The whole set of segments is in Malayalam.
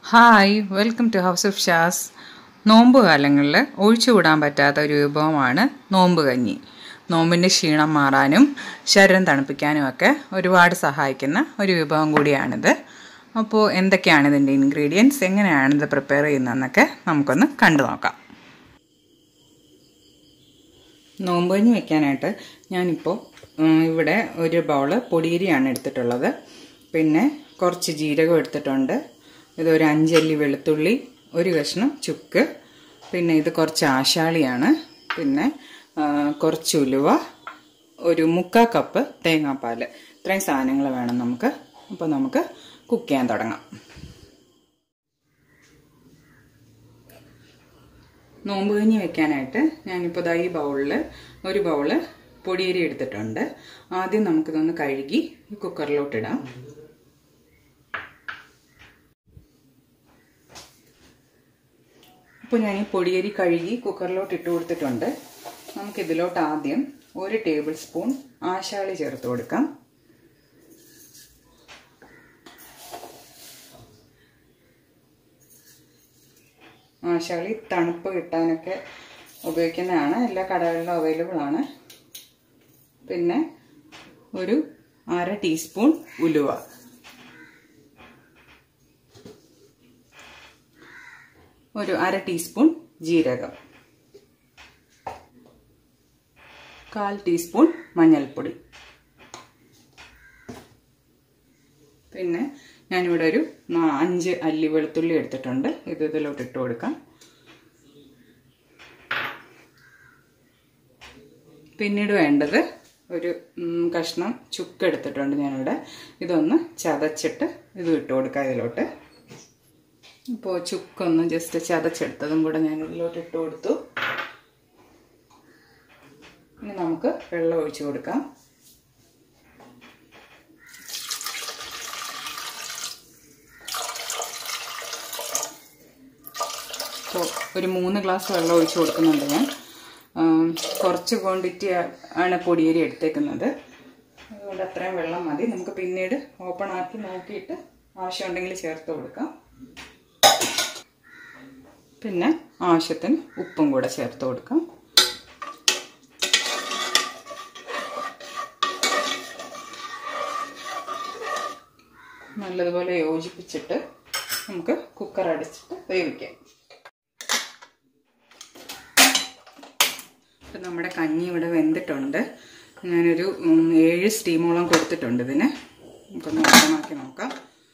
hi welcome to house of Shaz നോമ്പ് കാലങ്ങളിൽ ഒഴിച്ചുകൂടാൻ പറ്റാത്ത ഒരു വിഭവമാണ് നോമ്പ് കഞ്ഞി നോമ്പിൻ്റെ ക്ഷീണം മാറാനും ശരീരം തണുപ്പിക്കാനും ഒക്കെ ഒരുപാട് സഹായിക്കുന്ന ഒരു വിഭവം കൂടിയാണിത് അപ്പോൾ എന്തൊക്കെയാണ് ഇതിൻ്റെ ഇൻഗ്രീഡിയൻസ് എങ്ങനെയാണ് ഇത് പ്രിപ്പയർ ചെയ്യുന്നതെന്നൊക്കെ നമുക്കൊന്ന് കണ്ടു നോക്കാം നോമ്പ് കഞ്ഞി വെക്കാനായിട്ട് ഞാനിപ്പോൾ ഉം, ഇവിടെ ഒരു ബൗള് പൊടിയരിയാണ് എടുത്തിട്ടുള്ളത് പിന്നെ കുറച്ച് ജീരകം എടുത്തിട്ടുണ്ട് ഇതൊരു അഞ്ചല്ലി വെളുത്തുള്ളി ഒരു കഷ്ണം ചുക്ക് പിന്നെ ഇത് കുറച്ച് ആശാളിയാണ് പിന്നെ ആ, കുറച്ച് ഉലുവ ഒരു മുക്കാ കപ്പ് തേങ്ങാപ്പാൽ ഇത്രയും സാധനങ്ങൾ വേണം നമുക്ക് അപ്പോൾ നമുക്ക് കുക്ക് ചെയ്യാൻ തുടങ്ങാം നോമ്പ് കഞ്ഞി വെക്കാനായിട്ട് ഞാനിപ്പോൾ ദാ ഈ ബൗളിൽ ഒരു ബൗള് പൊടിയരി എടുത്തിട്ടുണ്ട് ആദ്യം നമുക്കിതൊന്ന് കഴുകി ഈ കുക്കറിലോട്ടിടാം അപ്പോൾ ഞാൻ ഈ പൊടിയരി കഴുകി കുക്കറിലോട്ട് ഇട്ട് കൊടുത്തിട്ടുണ്ട് നമുക്കിതിലോട്ട് ആദ്യം ഒരു ടേബിൾ സ്പൂൺ ആശാളി ചേർത്ത് കൊടുക്കാം ആശാളി തണുപ്പ് കിട്ടാനൊക്കെ ഉപയോഗിക്കുന്നതാണ് എല്ലാ കടകളിലും അവൈലബിൾ ആണ് പിന്നെ ഒരു അര ടീസ്പൂൺ ഉലുവ ഒരു അര ടീസ്പൂൺ ജീരകം കാൽ ടീസ്പൂൺ മഞ്ഞൾപ്പൊടി പിന്നെ ഞാനിവിടെ ഒരു നാ- അഞ്ച് അല്ലി വെളുത്തുള്ളി എടുത്തിട്ടുണ്ട് ഇത് ഇതിലോട്ട് ഇട്ട് കൊടുക്കാം പിന്നീട് വേണ്ടത് ഒരു ഉം, കഷ്ണം ചുക്ക് എടുത്തിട്ടുണ്ട് ഞാനിവിടെ ഇതൊന്ന് ചതച്ചിട്ട് ഇത് ഇട്ട് കൊടുക്കാം ഇതിലോട്ട് ഇപ്പോൾ ചുക്കൊന്ന് ജസ്റ്റ് ചതച്ചെടുത്തതും കൂടെ ഞാൻ ഇതിലോട്ട് ഇട്ട് കൊടുത്തു ഇനി നമുക്ക് വെള്ളം ഒഴിച്ചു കൊടുക്കാം ഇപ്പോൾ ഒരു മൂന്ന് ഗ്ലാസ് വെള്ളം ഒഴിച്ചു കൊടുക്കുന്നുണ്ട് ഞാൻ ആം, കുറച്ച് ക്വാണ്ടിറ്റി ആണ് പൊടിയേരി എടുത്തേക്കുന്നത് അതുകൊണ്ട് അത്രയും വെള്ളം മതി നമുക്ക് പിന്നീട് ഓപ്പൺ ആക്കി നോക്കിയിട്ട് ആവശ്യമുണ്ടെങ്കിൽ ചേർത്ത് കൊടുക്കാം പിന്നെ ആവശ്യത്തിന് ഉപ്പും കൂടെ ചേർത്ത് കൊടുക്കാം നല്ലതുപോലെ യോജിപ്പിച്ചിട്ട് നമുക്ക് കുക്കർ അടച്ചിട്ട് വേവിക്കാം ഇപ്പം നമ്മുടെ കഞ്ഞി ഇവിടെ വെന്തിട്ടുണ്ട് ഞാനൊരു ഉം, ഏഴ് സ്റ്റീമോളം കൊടുത്തിട്ടുണ്ട് ഇതിന് നമുക്കൊന്ന് ഓപ്പണാക്കി നോക്കാം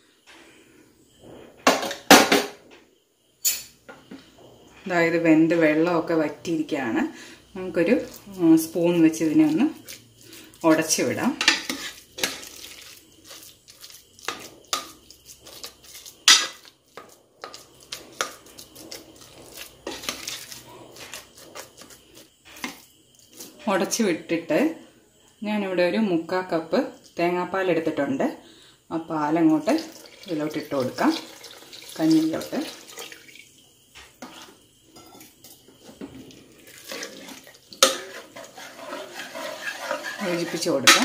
അതായത് വെന്ത് വെള്ളമൊക്കെ വറ്റിയിരിക്കുകയാണ് നമുക്കൊരു ഉം, സ്പൂൺ വെച്ച് ഇതിനെ ഒന്ന് ഉടച്ചു വിടാം ഉടച്ച് വിട്ടിട്ട് ഞാനിവിടെ ഒരു മുക്കാ കപ്പ് തേങ്ങാപ്പാൽ എടുത്തിട്ടുണ്ട് ആ പാലങ്ങോട്ട് ഇതിലോട്ട് ഇട്ട് കൊടുക്കാം കഞ്ഞിയിലോട്ട് യോജിപ്പിച്ച് കൊടുക്കാം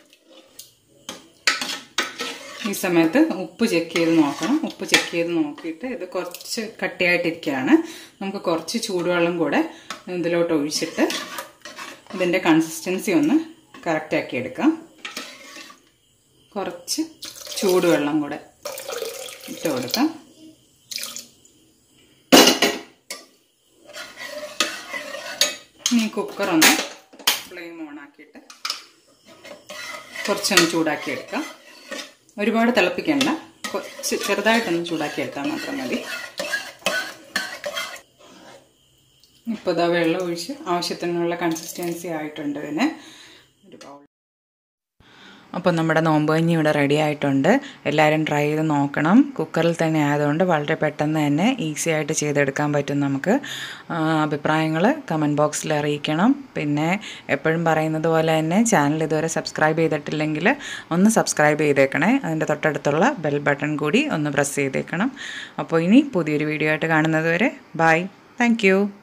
ഈ സമയത്ത് ഉപ്പ് ചെക്ക് ചെയ്ത് നോക്കണം ഉപ്പ് ചെക്ക് ചെയ്ത് നോക്കിയിട്ട് ഇത് കുറച്ച് കട്ടിയായിട്ടിരിക്കുകയാണ് നമുക്ക് കുറച്ച് ചൂടുവെള്ളം കൂടെ ഇതിലോട്ട് ഒഴിച്ചിട്ട് ഇതിൻ്റെ കൺസിസ്റ്റൻസി ഒന്ന് കറക്റ്റ് ആക്കി എടുക്കാം കുറച്ച് ചൂടുവെള്ളം കൂടെ ഇട്ട് കൊടുക്കാം ഇനി കുക്കറൊന്ന് ഫ്ലെയിം ഓൺ ആക്കിയിട്ട് കുറച്ചൊന്ന് ചൂടാക്കി എടുക്കാം ഒരുപാട് തിളപ്പിക്കണ്ട കുറച്ച് ചെറുതായിട്ടൊന്ന് ചൂടാക്കി എടുത്താൽ മാത്രം മതി ഇപ്പോൾ ഇതാ വെള്ളം ഒഴിച്ച് ആവശ്യത്തിനുള്ള കൺസിസ്റ്റൻസി ആയിട്ടുണ്ട് ഇതിന് ഒരു ബൗൾ അപ്പോൾ നമ്മുടെ നോമ്പ് കഞ്ഞി ഇവിടെ റെഡി ആയിട്ടുണ്ട് എല്ലാവരും ട്രൈ ചെയ്ത് നോക്കണം കുക്കറിൽ തന്നെ ആയതുകൊണ്ട് വളരെ പെട്ടെന്ന് തന്നെ ഈസി ആയിട്ട് ചെയ്തെടുക്കാൻ പറ്റും നമുക്ക് അഭിപ്രായങ്ങൾ കമൻറ്റ് ബോക്സിൽ അറിയിക്കണം പിന്നെ എപ്പോഴും പറയുന്നത് പോലെ തന്നെ ചാനൽ ഇതുവരെ സബ്സ്ക്രൈബ് ചെയ്തിട്ടില്ലെങ്കിൽ ഒന്ന് സബ്സ്ക്രൈബ് ചെയ്തേക്കണേ അതിൻ്റെ തൊട്ടടുത്തുള്ള ബെൽ ബട്ടൺ കൂടി ഒന്ന് പ്രസ് ചെയ്തേക്കണം അപ്പോൾ ഇനി പുതിയൊരു വീഡിയോ ആയിട്ട് കാണുന്നത് വരെ ബൈ താങ്ക്